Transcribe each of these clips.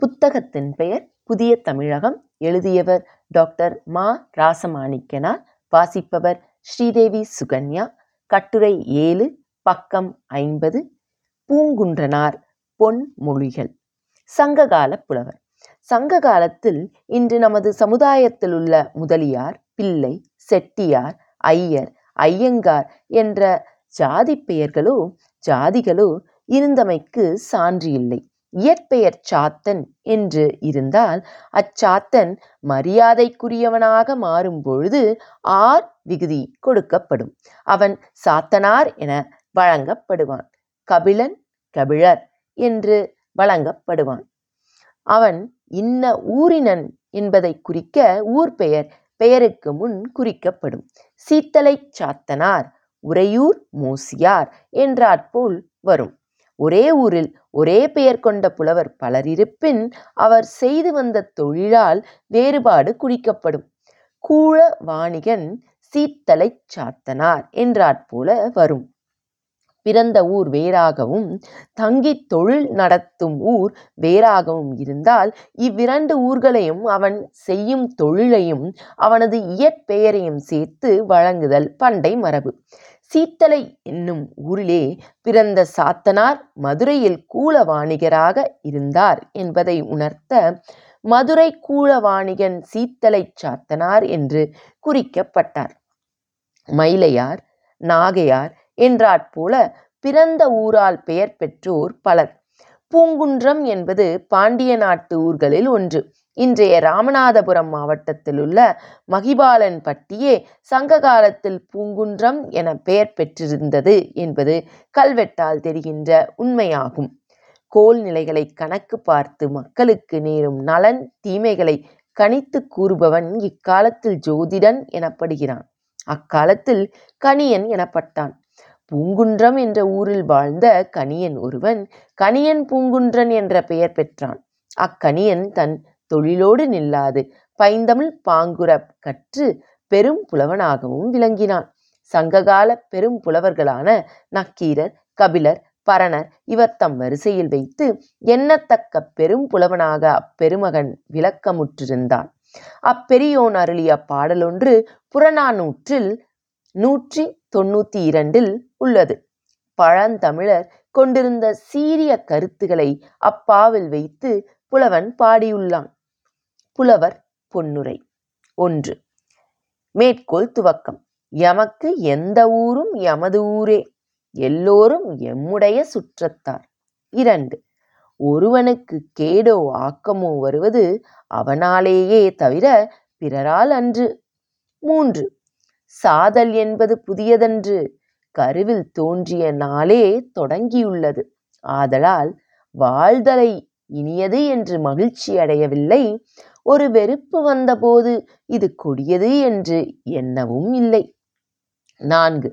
புத்தகத்தின் பெயர் புதிய தமிழகம் எழுதியவர் டாக்டர் மா ராசமாணிக்கனார் வாசிப்பவர் ஸ்ரீதேவி சுகன்யா கட்டுரை ஏழு பக்கம் ஐம்பது பூங்குன்றனார் பொன்மொழிகள் சங்ககால புலவர் சங்க காலத்தில் இன்று நமது சமுதாயத்தில் உள்ள முதலியார் பிள்ளை செட்டியார் ஐயர் ஐயங்கார் என்ற ஜாதி பெயர்களோ ஜாதிகளோ இருந்தமைக்கு சான்று இல்லை இயற்பெயர் சாத்தன் என்று இருந்தால் அச்சாத்தன் மரியாதைக்குரியவனாக மாறும் பொழுது ஆர் விகுதி கொடுக்கப்படும் அவன் சாத்தனார் என வழங்கப்படுவான் கபிலன் கபிழர் என்று வழங்கப்படுவான் அவன் இன்ன ஊரினன் என்பதை குறிக்க ஊர் பெயர் பெயருக்கு முன் குறிக்கப்படும் சீத்தலை சாத்தனார் உறையூர் மோசியார் என்றாற்போல் வரும் ஒரே ஊரில் ஒரே பெயர் கொண்ட புலவர் பலர் இருப்பின் அவர் செய்து வந்த தொழிலால் வேறுபாடு குறிக்கப்படும் கூழ வாணிகன் சீத்தலை சாத்தனார் என்றாற்போல வரும் பிறந்த ஊர் வேறாகவும் தங்கி தொழில் நடத்தும் ஊர் வேறாகவும் இருந்தால் இவ்விரண்டு ஊர்களையும் அவன் செய்யும் தொழிலையும் அவனது இயற்பெயரையும் சேர்த்து வழங்குதல் பண்டை மரபு சீத்தலை என்னும் ஊரிலே பிறந்த சாத்தனார் மதுரையில் கூல வாணிகராக இருந்தார் என்பதை உணர்த்த மதுரை கூல வாணிகன் சீத்தலை சாத்தனார் என்று குறிக்கப்பட்டார் மயிலையார் நாகையார் என்றாற்போல பிறந்த ஊரால் பெயர் பெற்றோர் பலர் பூங்குன்றம் என்பது பாண்டிய நாட்டு ஊர்களில் ஒன்று இன்றைய ராமநாதபுரம் மாவட்டத்தில் உள்ள மகிபாலன் பட்டியே சங்க காலத்தில் பூங்குன்றம் என பெயர் பெற்றிருந்தது என்பது கல்வெட்டால் தெரிகின்ற உண்மையாகும் கோல் நிலைகளை கணக்கு பார்த்து மக்களுக்கு நேரும் நலன் தீமைகளை கணித்து கூறுபவன் இக்காலத்தில் ஜோதிடன் எனப்படுகிறான் அக்காலத்தில் கணியன் எனப்பட்டான் பூங்குன்றம் என்ற ஊரில் வாழ்ந்த கணியன் ஒருவன் கணியன் பூங்குன்றன் என்ற பெயர் பெற்றான் அக்கணியன் தன் தொழிலோடு நில்லாது பைந்தமிழ் பாங்குற கற்று பெரும் புலவனாகவும் விளங்கினான் சங்ககால பெரும் புலவர்களான நக்கீரர் கபிலர் பரணர் இவர் தம் வரிசையில் வைத்து எண்ணத்தக்க பெரும் புலவனாக அப்பெருமகன் விளக்கமுற்றிருந்தான் அப்பெரியோன் அருளிய பாடலொன்று புறநானூற்றில் நூற்றி தொண்ணூற்றி இரண்டில் உள்ளது பழந்தமிழர் கொண்டிருந்த சீரிய கருத்துக்களை அப்பாவில் வைத்து புலவன் பாடியுள்ளான் புலவர் பொன்னுரை ஒன்று மேற்கோள் துவக்கம் எமக்கு எந்த ஊரும் எமது ஊரே எல்லோரும் எம்முடைய சுற்றத்தார் இரண்டு ஒருவனுக்கு கேடோ ஆக்கமோ வருவது அவனாலேயே தவிர பிறரால் அன்று மூன்று சாதல் என்பது புதியதன்று கருவில் தோன்றிய நாளே தொடங்கியுள்ளது ஆதலால் வாழ்தலை இனியது என்று மகிழ்ச்சி அடையவில்லை ஒரு வெறுப்பு வந்தபோது இது கொடியது என்று எண்ணவும் இல்லை நான்கு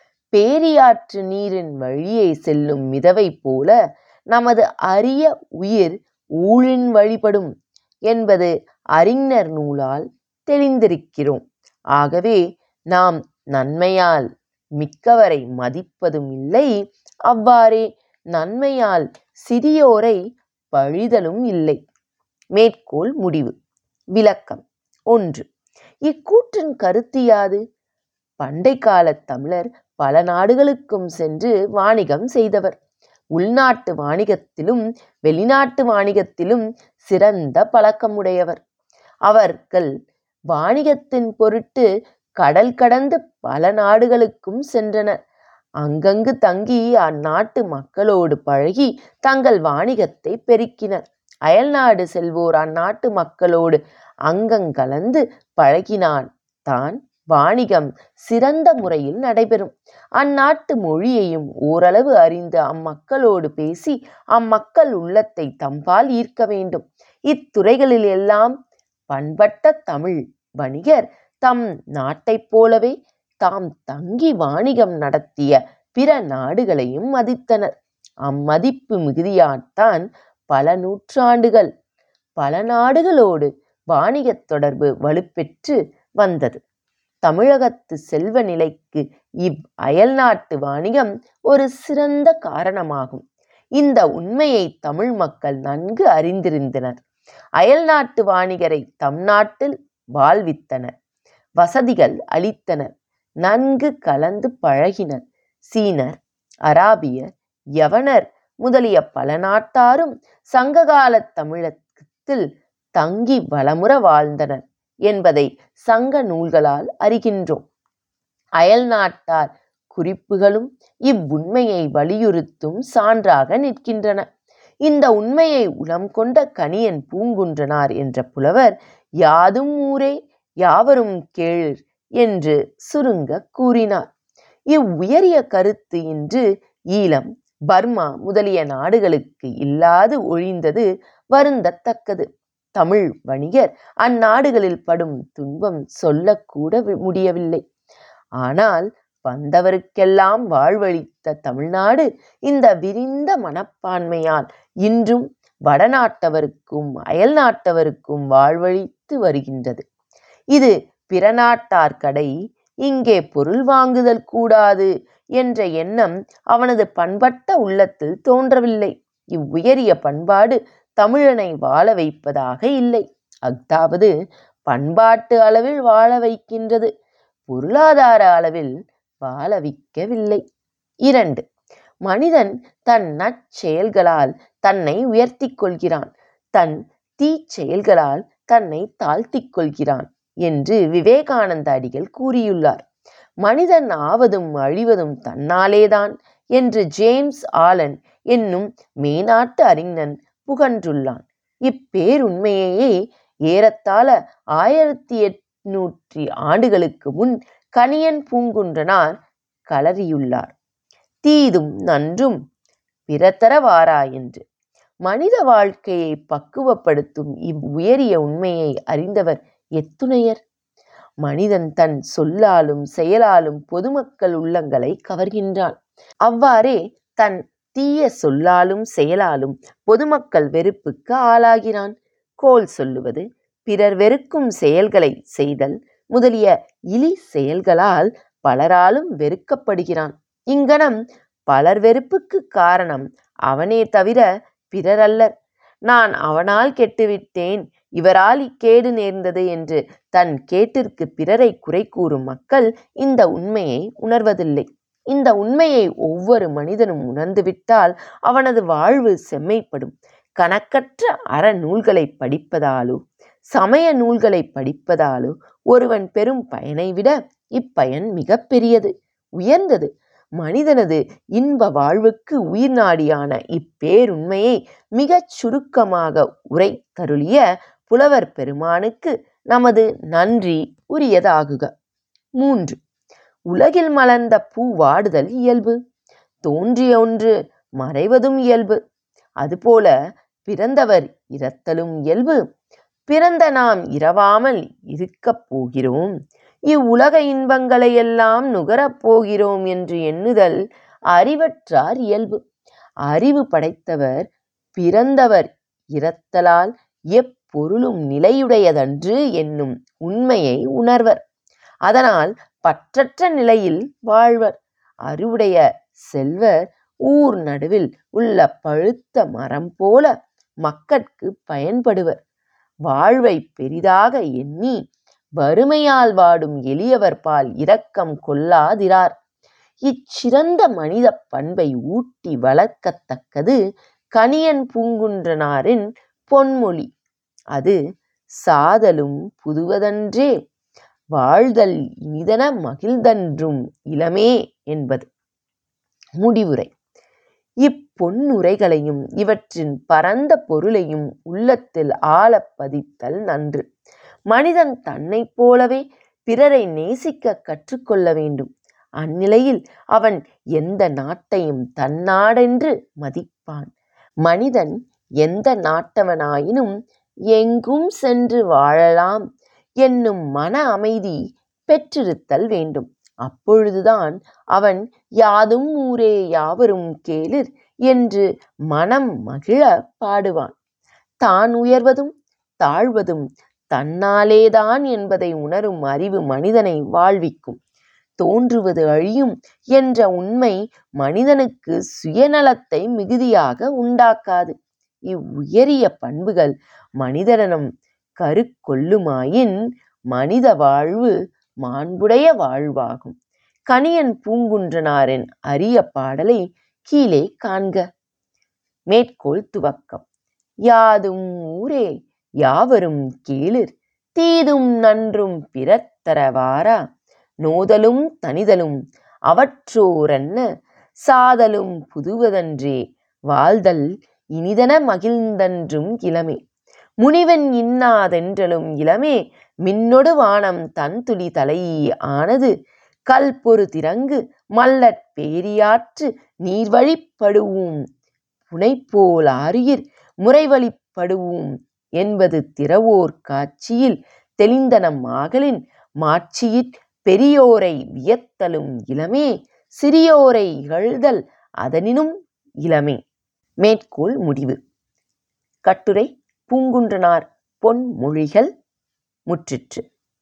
பேரியாற்று நீரின் வழியே செல்லும் மிதவை போல நமது அரிய உயிர் ஊழின் வழிபடும் என்பது அறிஞர் நூலால் தெளிந்திருக்கிறோம் ஆகவே நாம் நன்மையால் மிக்கவரை மதிப்பதும் இல்லை அவ்வாறே நன்மையால் சிறியோரை பழிதலும் இல்லை மேற்கோள் முடிவு விளக்கம் ஒன்று இக்கூற்றின் கருத்து யாது பண்டை கால தமிழர் பல நாடுகளுக்கும் சென்று வாணிகம் செய்தவர் உள்நாட்டு வாணிகத்திலும் வெளிநாட்டு வாணிகத்திலும் சிறந்த பழக்கமுடையவர் அவர்கள் வாணிகத்தின் பொருட்டு கடல் கடந்து பல நாடுகளுக்கும் சென்றனர் அங்கங்கு தங்கி அந்நாட்டு மக்களோடு பழகி தங்கள் வாணிகத்தை பெருக்கினர் அயல்நாடு செல்வோர் அந்நாட்டு மக்களோடு அங்கங்கலந்து பழகினான் தான் வாணிகம் சிறந்த முறையில் நடைபெறும் அந்நாட்டு மொழியையும் ஓரளவு அறிந்து அம்மக்களோடு பேசி அம்மக்கள் உள்ளத்தை தம்பால் ஈர்க்க வேண்டும் இத்துறைகளில் எல்லாம் பண்பட்ட தமிழ் வணிகர் தம் நாட்டைப் போலவே தாம் தங்கி வாணிகம் நடத்திய பிற நாடுகளையும் மதித்தனர் அம்மதிப்பு மிகுதியால்தான் பல நூற்றாண்டுகள் பல நாடுகளோடு வாணிகத் தொடர்பு வலுப்பெற்று வந்தது தமிழகத்து செல்வ நிலைக்கு இவ் அயல்நாட்டு வாணிகம் ஒரு சிறந்த காரணமாகும் இந்த உண்மையை தமிழ் மக்கள் நன்கு அறிந்திருந்தனர் அயல்நாட்டு வாணிகரை தம் நாட்டில் வாழ்வித்தனர் வசதிகள் அளித்தனர் நன்கு கலந்து பழகினர் சீனர் அராபியர் யவனர் முதலிய பல நாட்டாரும் சங்ககால தமிழகத்தில் தங்கி வளமுற வாழ்ந்தனர் என்பதை சங்க நூல்களால் அறிகின்றோம் அயல் நாட்டார் குறிப்புகளும் இவ்வுண்மையை வலியுறுத்தும் சான்றாக நிற்கின்றன இந்த உண்மையை உளம் கொண்ட கணியன் பூங்குன்றனார் என்ற புலவர் யாதும் ஊரே யாவரும் கேளீர் என்று சுருங்க கூறினார் இவ்வுயரிய கருத்து இன்று ஈழம் பர்மா முதலிய நாடுகளுக்கு இல்லாது ஒழிந்தது வருந்தத்தக்கது தமிழ் வணிகர் அந்நாடுகளில் படும் துன்பம் சொல்லக்கூட முடியவில்லை ஆனால் வந்தவருக்கெல்லாம் வாழ்வளித்த தமிழ்நாடு இந்த விரிந்த மனப்பான்மையால் இன்றும் வடநாட்டவருக்கும் அயல் நாட்டவருக்கும் வாழ்வளித்து வருகின்றது இது பிற நாட்டார் கடை இங்கே பொருள் வாங்குதல் கூடாது என்ற எண்ணம் அவனது பண்பட்ட உள்ளத்தில் தோன்றவில்லை இவ்வுயரிய பண்பாடு தமிழனை வாழ வைப்பதாக இல்லை அஃதாவது பண்பாட்டு அளவில் வாழ வைக்கின்றது பொருளாதார அளவில் வாழ வைக்கவில்லை இரண்டு மனிதன் தன் நற்செயல்களால் தன்னை உயர்த்தி கொள்கிறான் தன் தீச்செயல்களால் தன்னை தாழ்த்திக் கொள்கிறான் என்று விவேகானந்த அடிகள் கூறியுள்ளார் மனிதன் ஆவதும் அழிவதும் தன்னாலேதான் என்று ஜேம்ஸ் ஆலன் என்னும் மேனாட்டு அறிஞன் புகன்றுள்ளான் இப்பேருண்மையையே ஏறத்தாழ ஆயிரத்தி எட்நூற்றி ஆண்டுகளுக்கு முன் கணியன் பூங்குன்றனார் கலறியுள்ளார் தீதும் நன்றும் பிறத்தரவாரா என்று மனித வாழ்க்கையை பக்குவப்படுத்தும் இவ்வுயரிய உண்மையை அறிந்தவர் எத்துணையர் மனிதன் தன் சொல்லாலும் செயலாலும் பொதுமக்கள் உள்ளங்களை கவர்கின்றான் அவ்வாறே தன் தீய சொல்லாலும் செயலாலும் பொதுமக்கள் வெறுப்புக்கு ஆளாகிறான் கோல் சொல்லுவது பிறர் வெறுக்கும் செயல்களை செய்தல் முதலிய இழி செயல்களால் பலராலும் வெறுக்கப்படுகிறான் இங்கனம் பலர் வெறுப்புக்கு காரணம் அவனே தவிர பிறரல்லர் நான் அவனால் கெட்டுவிட்டேன் இவரால் இக்கேடு நேர்ந்தது என்று தன் கேட்டிற்கு பிறரை குறை கூறும் மக்கள் இந்த உண்மையை உணர்வதில்லை இந்த உண்மையை ஒவ்வொரு மனிதனும் உணர்ந்துவிட்டால் அவனது வாழ்வு செம்மைப்படும் கணக்கற்ற அறநூல்களை படிப்பதாலோ சமய நூல்களை படிப்பதாலோ ஒருவன் பெறும் பயனை விட இப்பயன் மிக பெரியது உயர்ந்தது மனிதனது இன்ப வாழ்வுக்கு உயிர் நாடியான இப்பேருண்மையை மிகச் சுருக்கமாக உரை தருளிய புலவர் பெருமானுக்கு நமது நன்றி உரியதாகுக மூன்று உலகில் மலர்ந்த பூ வாடுதல் இயல்பு தோன்றிய ஒன்று மறைவதும் இயல்பு அதுபோல பிறந்தவர் இரத்தலும் இயல்பு பிறந்த நாம் இரவாமல் இருக்கப் போகிறோம் இவ்வுலக இன்பங்களை எல்லாம் நுகரப் போகிறோம் என்று எண்ணுதல் அறிவற்றார் இயல்பு அறிவு படைத்தவர் பிறந்தவர் இரத்தலால் எப்பொருளும் நிலையுடையதன்று என்னும் உண்மையை உணர்வர் அதனால் பற்றற்ற நிலையில் வாழ்வர் அறிவுடைய செல்வர் ஊர் நடுவில் உள்ள பழுத்த மரம் போல மக்கட்கு பயன்படுவர் வாழ்வை பெரிதாக எண்ணி வறுமையால் வாடும் எளியவர் பால் இரக்கம் கொள்ளாதிரார் இச்சிறந்த மனித பண்பை ஊட்டி வளர்க்கத்தக்கது கணியன் பூங்குன்றனாரின் பொன்மொழி அது சாதலும் புதுவதன்றே வாழ்தல் இனிதன மகிழ்தன்றும் இளமே என்பது முடிவுரை இப்பொன்னுரைகளையும் இவற்றின் பரந்த பொருளையும் உள்ளத்தில் ஆழப் பதித்தல் நன்று மனிதன் தன்னைப் போலவே பிறரை நேசிக்க கற்றுக்கொள்ள வேண்டும் அந்நிலையில் அவன் எந்த நாட்டையும் தன்னாடென்று மதிப்பான் மனிதன் எந்த நாட்டவனாயினும் எங்கும் சென்று வாழலாம் என்னும் மன அமைதி பெற்றிருத்தல் வேண்டும் அப்பொழுதுதான் அவன் யாதும் ஊரே யாவரும் கேளிர் என்று மனம் மகிழ பாடுவான் தான் உயர்வதும் தாழ்வதும் தன்னாலேதான் என்பதை உணரும் அறிவு மனிதனை வாழ்விக்கும் தோன்றுவது அழியும் என்ற உண்மை மனிதனுக்கு சுயநலத்தை மிகுதியாக உண்டாக்காது இவ்வுயரிய பண்புகள் மனிதனிடம் கருக்கொள்ளுமாயின் மனித வாழ்வு மாண்புடைய வாழ்வாகும் கணியன் பூங்குன்றனாரின் அரிய பாடலை கீழே காண்க மேற்கோள் துவக்கம் யாதும் ஊரே யாவரும் கேளிர் தீதும் நன்றும் பிறர் வாரா நோதலும் தனிதலும் அவற்றோரன்ன சாதலும் புதுவதன்றே வாழ்தல் இனிதன மகிழ்ந்தன்றும் இளமே முனிவன் இன்னாதென்றலும் இளமே மின்னொடு வானம் தன்துளி தலையீ ஆனது கல்பொரு திரங்கு மல்லற் பேரியாற்று நீர்வழிப்படுவோம் புனைப்போல் ஆருயிர் முறைவழிப்படுவோம் என்பது திறவோர் காட்சியில் தெளிந்தனம் ஆகலின் மாட்சியிற் பெரியோரை வியத்தலும் இளமே சிறியோரை இகழ்தல் அதனினும் இளமே மேற்கோள் முடிவு கட்டுரை பூங்குன்றனார் பொன்மொழிகள் முற்றிற்று